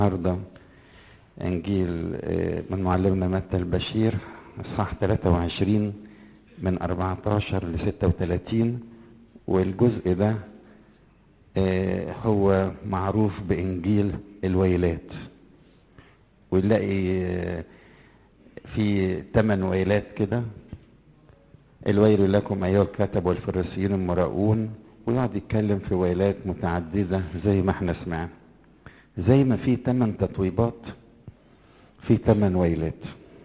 النهارده انجيل آه، من معلمنا متى البشير اصحاح 23 من 14 ل 36 والجزء ده آه، هو معروف بانجيل الويلات ونلاقي آه، في ثمان ويلات كده الويل لكم ايها الكتب والفريسيين المراؤون ويقعد يتكلم في ويلات متعدده زي ما احنا سمعنا زي ما في ثمان تطويبات في ثمان ويلات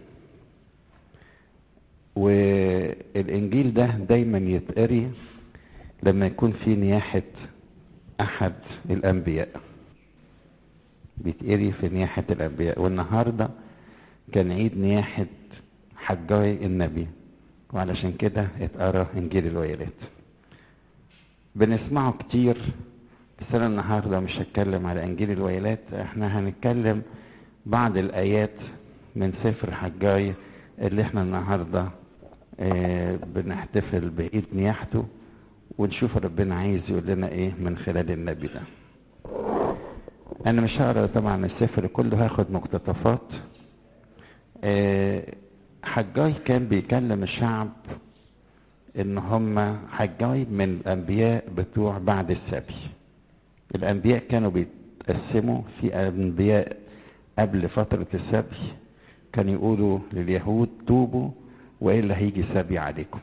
والانجيل ده دايما يتقري لما يكون في نياحة احد الانبياء بيتقري في نياحة الانبياء والنهاردة كان عيد نياحة حجاي النبي وعلشان كده اتقرا انجيل الويلات بنسمعه كتير بس انا النهارده مش هتكلم على انجيل الويلات احنا هنتكلم بعض الايات من سفر حجاي اللي احنا النهارده اه بنحتفل بعيد نياحته ونشوف ربنا عايز يقول لنا ايه من خلال النبي ده انا مش هقرا طبعا السفر كله هاخد مقتطفات اه حجاي كان بيكلم الشعب ان هم حجاي من الانبياء بتوع بعد السبي الانبياء كانوا بيتقسموا في انبياء قبل فترة السبي كانوا يقولوا لليهود توبوا والا هيجي سبي عليكم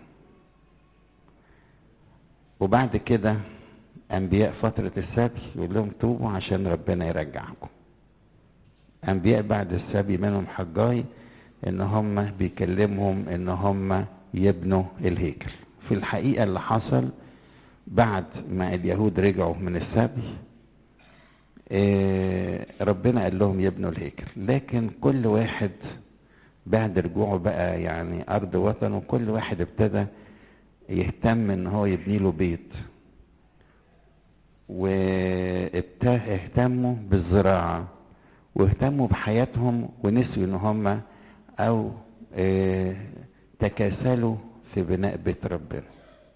وبعد كده انبياء فترة السبي يقول لهم توبوا عشان ربنا يرجعكم انبياء بعد السبي منهم حجاي ان هم بيكلمهم ان هم يبنوا الهيكل في الحقيقة اللي حصل بعد ما اليهود رجعوا من السبي إيه ربنا قال لهم يبنوا الهيكل لكن كل واحد بعد رجوعه بقى يعني ارض وطنه كل واحد ابتدى يهتم ان هو يبني له بيت واهتموا بالزراعة واهتموا بحياتهم ونسيوا ان هم او إيه تكاسلوا في بناء بيت ربنا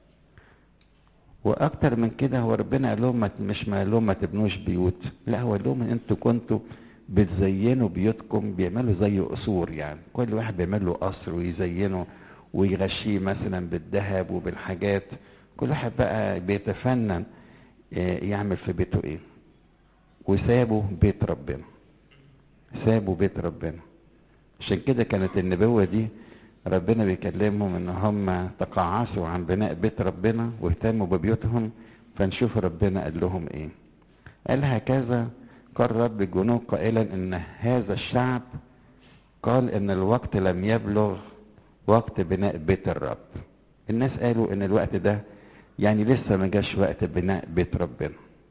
واكتر من كده هو ربنا قال لهم مش ما قال لهم ما تبنوش بيوت لا هو قال لهم ان انتوا كنتوا بتزينوا بيوتكم بيعملوا زي قصور يعني كل واحد بيعمل له قصر ويزينه ويغشيه مثلا بالذهب وبالحاجات كل واحد بقى بيتفنن يعمل في بيته ايه وسابوا بيت ربنا سابوا بيت ربنا عشان كده كانت النبوة دي ربنا بيكلمهم ان هم تقاعسوا عن بناء بيت ربنا واهتموا ببيوتهم فنشوف ربنا قال لهم ايه قال هكذا قال رب الجنود قائلا ان هذا الشعب قال ان الوقت لم يبلغ وقت بناء بيت الرب الناس قالوا ان الوقت ده يعني لسه ما جاش وقت بناء بيت ربنا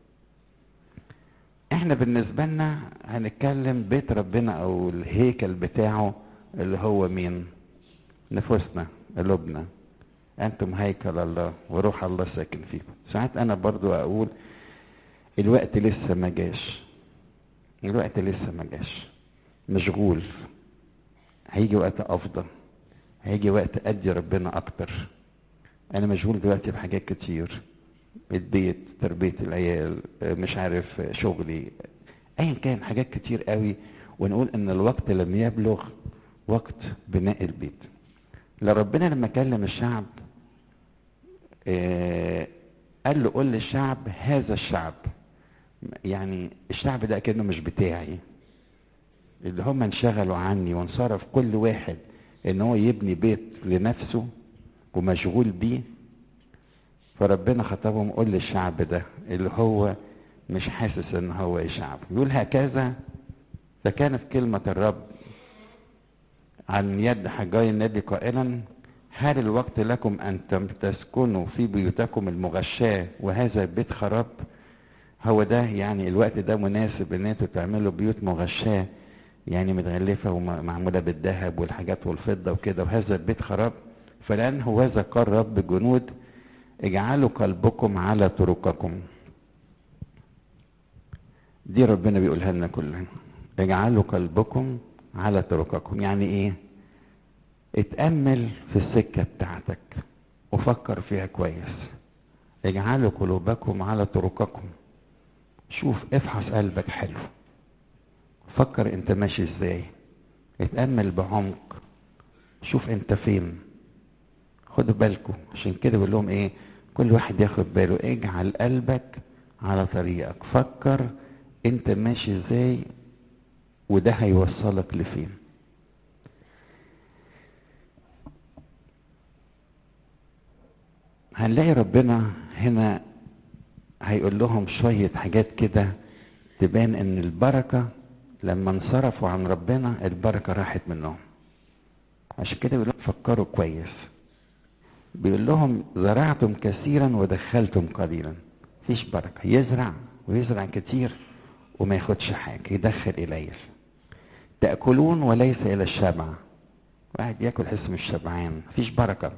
احنا بالنسبة لنا هنتكلم بيت ربنا او الهيكل بتاعه اللي هو مين نفوسنا قلوبنا انتم هيكل الله وروح الله ساكن فيكم ساعات انا برضو اقول الوقت لسه ما جاش الوقت لسه ما جاش مشغول هيجي وقت افضل هيجي وقت ادي ربنا اكتر انا مشغول دلوقتي بحاجات كتير البيت تربية العيال مش عارف شغلي ايا كان حاجات كتير قوي ونقول ان الوقت لم يبلغ وقت بناء البيت لربنا لما كلم الشعب آه قال له قول للشعب هذا الشعب يعني الشعب ده كأنه مش بتاعي اللي هم انشغلوا عني وانصرف كل واحد ان هو يبني بيت لنفسه ومشغول بيه فربنا خطبهم قول للشعب ده اللي هو مش حاسس ان هو شعب يقول هكذا فكانت كلمة الرب عن يد حجاي النبي قائلا هل الوقت لكم ان تسكنوا في بيوتكم المغشاة وهذا البيت خراب هو ده يعني الوقت ده مناسب ان انتوا تعملوا بيوت مغشاة يعني متغلفة ومعمولة بالذهب والحاجات والفضة وكده وهذا البيت خراب فلان هوذا قال رب الجنود اجعلوا قلبكم على طرقكم دي ربنا بيقولها لنا كلنا اجعلوا قلبكم على طرقكم يعني ايه اتأمل في السكة بتاعتك وفكر فيها كويس اجعلوا قلوبكم على طرقكم شوف افحص قلبك حلو فكر انت ماشي ازاي اتأمل بعمق شوف انت فين خدوا بالكم عشان كده بقول لهم ايه كل واحد ياخد باله اجعل قلبك على طريقك فكر انت ماشي ازاي وده هيوصلك لفين هنلاقي ربنا هنا هيقول لهم شوية حاجات كده تبان ان البركة لما انصرفوا عن ربنا البركة راحت منهم عشان كده بيقول لهم فكروا كويس بيقول لهم زرعتم كثيرا ودخلتم قليلا مفيش بركة يزرع ويزرع كتير وما ياخدش حاجة يدخل قليل تأكلون وليس إلى الشبع واحد ياكل حس مش شبعان مفيش بركة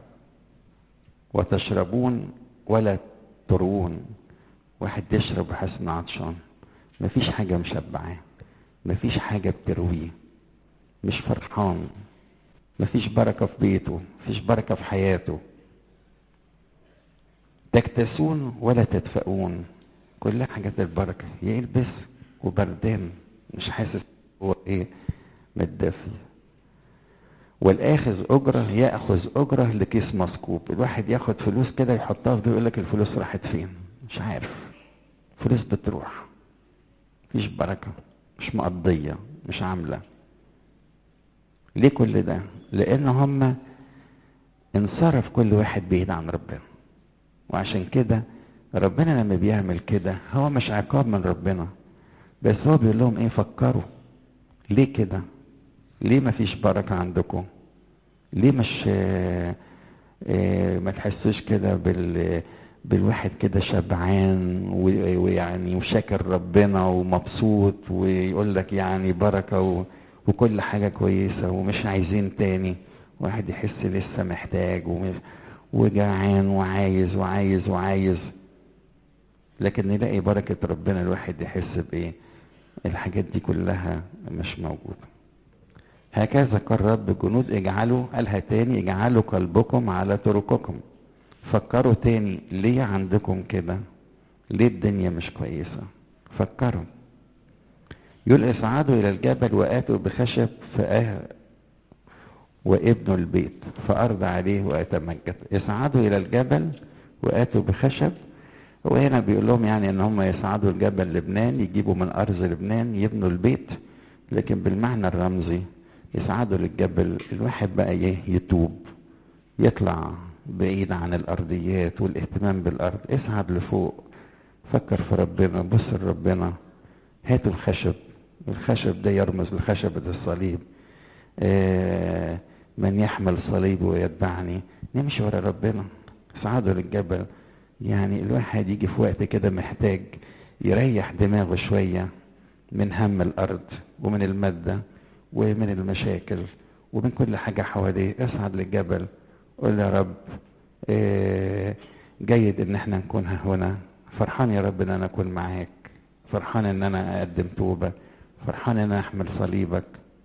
وتشربون ولا تروون واحد يشرب وحاسس انه عطشان مفيش حاجة مشبعاه مفيش حاجة بترويه مش فرحان مفيش بركة في بيته مفيش بركة في حياته تكتسون ولا تدفئون كلها حاجات البركة يلبس وبردان مش حاسس هو ايه متدفي والاخذ اجره ياخذ اجره لكيس مسكوب الواحد ياخد فلوس كده يحطها في يقول لك الفلوس راحت فين مش عارف فلوس بتروح مفيش بركه مش مقضيه مش عامله ليه كل ده لان هم انصرف كل واحد بعيد عن ربنا وعشان كده ربنا لما بيعمل كده هو مش عقاب من ربنا بس هو بيقول لهم ايه فكروا ليه كده ليه ما فيش بركة عندكم ليه مش آه آه ما تحسوش كده بال بالواحد كده شبعان ويعني وشاكر ربنا ومبسوط ويقول لك يعني بركة و وكل حاجة كويسة ومش عايزين تاني واحد يحس لسه محتاج وجعان وعايز وعايز وعايز لكن نلاقي بركة ربنا الواحد يحس بإيه الحاجات دي كلها مش موجودة هكذا قال رب جنود اجعلوا قالها تاني اجعلوا قلبكم على طرقكم فكروا تاني ليه عندكم كده ليه الدنيا مش كويسة فكروا يقول اصعدوا الى الجبل واتوا بخشب فأه وابنوا البيت فارض عليه واتمجد اصعدوا الى الجبل واتوا بخشب وهنا بيقول لهم يعني ان هم يصعدوا الجبل لبنان يجيبوا من ارض لبنان يبنوا البيت لكن بالمعنى الرمزي يصعدوا للجبل الواحد بقى ايه يتوب يطلع بعيد عن الارضيات والاهتمام بالارض اصعد لفوق فكر في ربنا بص لربنا هاتوا الخشب الخشب ده يرمز لخشبة الصليب آه من يحمل صليبه ويتبعني نمشي ورا ربنا اصعدوا للجبل يعني الواحد يجي في وقت كده محتاج يريح دماغه شوية من هم الأرض ومن المادة ومن المشاكل ومن كل حاجة حواليه اصعد للجبل قول يا رب إيه جيد ان احنا نكون هنا فرحان يا رب ان انا اكون معاك فرحان ان انا اقدم توبة فرحان ان انا احمل صليبك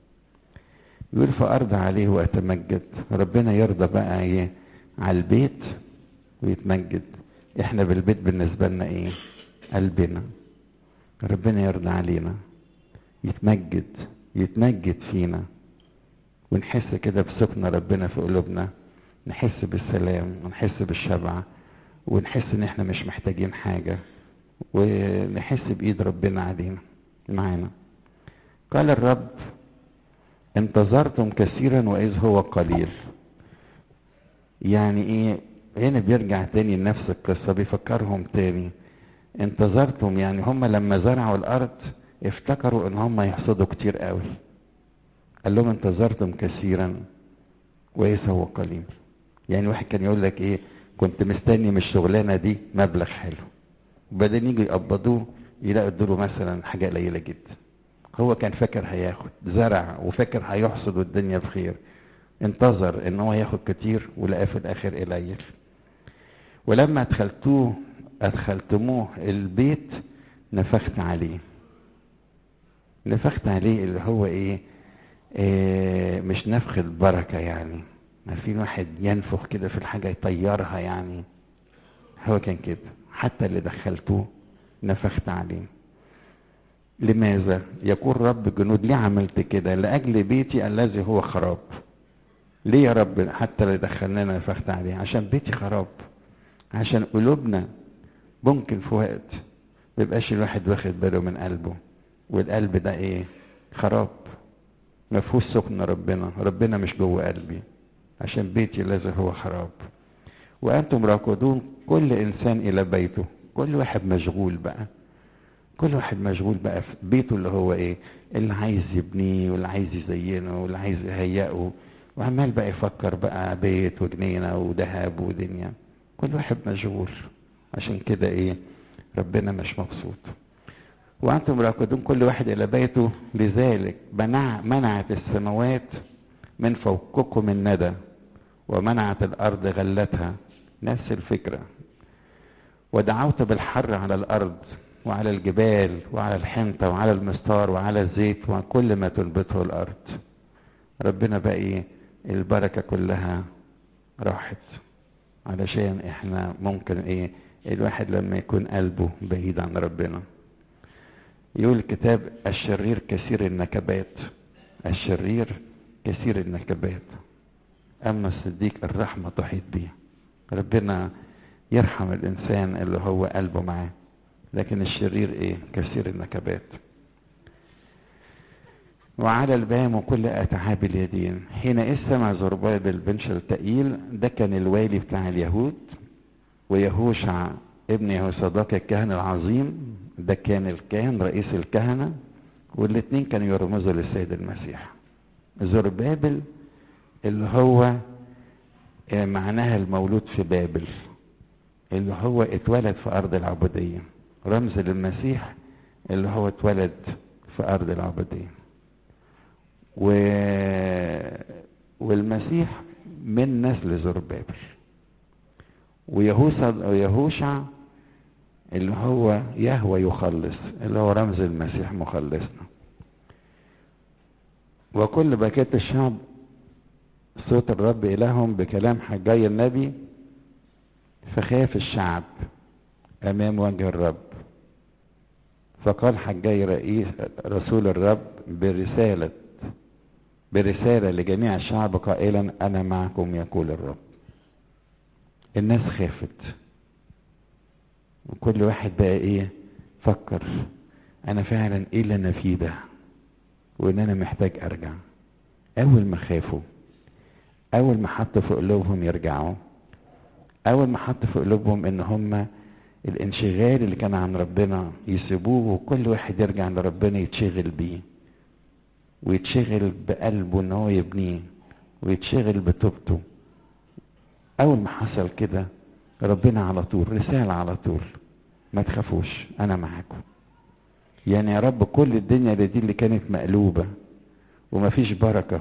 يقول فارضى عليه واتمجد ربنا يرضى بقى ايه على البيت ويتمجد احنا بالبيت بالنسبة لنا ايه قلبنا ربنا يرضى علينا يتمجد يتمجد فينا ونحس كده بسكن ربنا في قلوبنا نحس بالسلام ونحس بالشبع ونحس ان احنا مش محتاجين حاجة ونحس بايد ربنا علينا معانا قال الرب انتظرتم كثيرا واذ هو قليل يعني ايه هنا بيرجع تاني لنفس القصة بيفكرهم تاني انتظرتم يعني هم لما زرعوا الارض افتكروا ان هم يحصدوا كتير قوي قال لهم انتظرتم كثيرا واذ هو قليل يعني واحد كان يقول لك ايه كنت مستني من الشغلانه دي مبلغ حلو وبعدين يجوا يقبضوه يلاقوا ادوا مثلا حاجه قليله جدا هو كان فاكر هياخد زرع وفاكر هيحصد والدنيا بخير انتظر ان هو ياخد كتير ولقاه في الاخر قليل ولما ادخلتوه ادخلتموه البيت نفخت عليه نفخت عليه اللي هو ايه, إيه مش نفخ البركة يعني عارفين واحد ينفخ كده في الحاجة يطيرها يعني هو كان كده حتى اللي دخلتوه نفخت عليه لماذا يقول رب جنود ليه عملت كده لاجل بيتي الذي هو خراب ليه يا رب حتى اللي دخلنا نفخت عليه عشان بيتي خراب عشان قلوبنا ممكن في وقت ما يبقاش الواحد واخد باله من قلبه والقلب ده ايه خراب ما فيهوش سكن ربنا ربنا مش جوه قلبي عشان بيتي الذي هو خراب وانتم راكضون كل انسان الى بيته كل واحد مشغول بقى كل واحد مشغول بقى في بيته اللي هو ايه اللي عايز يبنيه واللي عايز يزينه واللي عايز يهيئه وعمال بقى يفكر بقى بيت وجنينه وذهب ودنيا كل واحد مشغول عشان كده ايه ربنا مش مبسوط وانتم راكدون كل واحد الى بيته لذلك منع منعت السماوات من فوقكم الندى ومنعت الارض غلتها نفس الفكره ودعوت بالحر على الارض وعلى الجبال وعلى الحنطه وعلى المستار وعلى الزيت وكل ما تنبته الارض ربنا بقى ايه البركه كلها راحت علشان احنا ممكن ايه الواحد لما يكون قلبه بعيد عن ربنا يقول الكتاب الشرير كثير النكبات الشرير كثير النكبات اما الصديق الرحمه تحيط به ربنا يرحم الانسان اللي هو قلبه معاه لكن الشرير ايه كثير النكبات وعلى البام وكل اتعاب اليدين حين سمع زربابل بن شلتائيل ده كان الوالي بتاع اليهود ويهوشع ابن يهوصداق الكاهن العظيم ده كان الكاهن رئيس الكهنة والاثنين كانوا يرمزوا للسيد المسيح زربابل اللي هو معناها المولود في بابل اللي هو اتولد في أرض العبودية رمز للمسيح اللي هو اتولد في أرض العبودية و... والمسيح من نسل زربابل ويهوسا ويهوشع اللي هو يهوى يخلص اللي هو رمز المسيح مخلصنا وكل بقية الشعب صوت الرب إلههم بكلام حجاي النبي فخاف الشعب أمام وجه الرب فقال حجاي رئيس رسول الرب برسالة برسالة لجميع الشعب قائلا أنا معكم يقول الرب الناس خافت وكل واحد بقى ايه فكر انا فعلا ايه اللي انا فيه ده وان انا محتاج ارجع اول ما خافوا اول ما حطوا في قلوبهم يرجعوا اول ما حطوا في قلوبهم ان هم الانشغال اللي كان عن ربنا يسيبوه وكل واحد يرجع لربنا يتشغل بيه ويتشغل بقلبه ان هو يبنيه ويتشغل بتوبته اول ما حصل كده ربنا على طول رسالة على طول ما تخافوش انا معاكم يعني يا رب كل الدنيا دي اللي كانت مقلوبة ومفيش بركة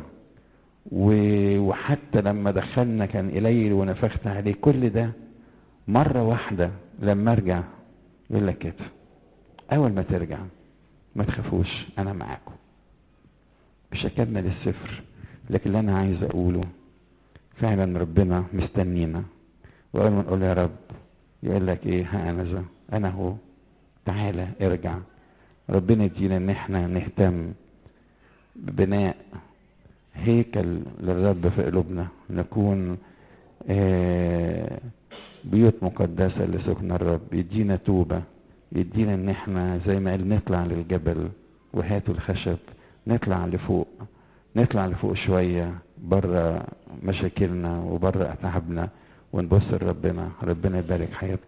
وحتى لما دخلنا كان قليل ونفخت عليه كل ده مرة واحدة لما ارجع يقول لك كده اول ما ترجع ما تخافوش انا معاكم مش هكمل الصفر لكن اللي انا عايز اقوله فعلا ربنا مستنينا واول ما نقول يا رب يقول لك ايه ها انا ذا انا هو تعالى ارجع ربنا يدينا ان احنا نهتم ببناء هيكل للرب في قلوبنا نكون آه بيوت مقدسة لسكن الرب يدينا توبة يدينا ان احنا زي ما قال نطلع للجبل وهاتوا الخشب نطلع لفوق نطلع لفوق شوية بره مشاكلنا وبره اتعابنا ونبص لربنا ربنا يبارك حياتكم